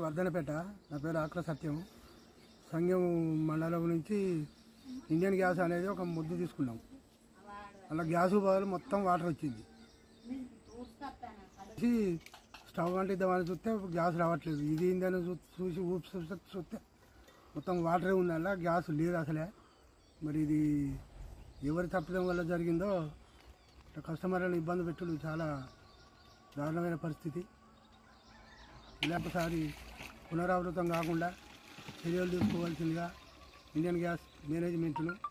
వర్ధనపేట నా పేరు ఆక్ర సత్యం సంఘం మండలం నుంచి ఇండియన్ గ్యాస్ అనేది ఒక ముద్దు తీసుకున్నాం అలా గ్యాస్ బదులు మొత్తం వాటర్ వచ్చింది వచ్చి స్టవ్ అంటిద్దామని చూస్తే గ్యాస్ రావట్లేదు ఇది ఏందని చూ- చూసి ఊపి చూస్తే చూస్తే మొత్తం వాటరే ఉంది అలా గ్యాస్ లేదు అసలే మరి ఇది ఎవరి తప్పడం వల్ల జరిగిందో ఇట్లా కస్టమర్లను ఇబ్బంది పెట్టుడు చాలా దారుణమైన పరిస్థితి ఇలాంటిసారి పునరావృతం కాకుండా చర్యలు తీసుకోవాల్సిందిగా ఇండియన్ గ్యాస్ మేనేజ్మెంట్ను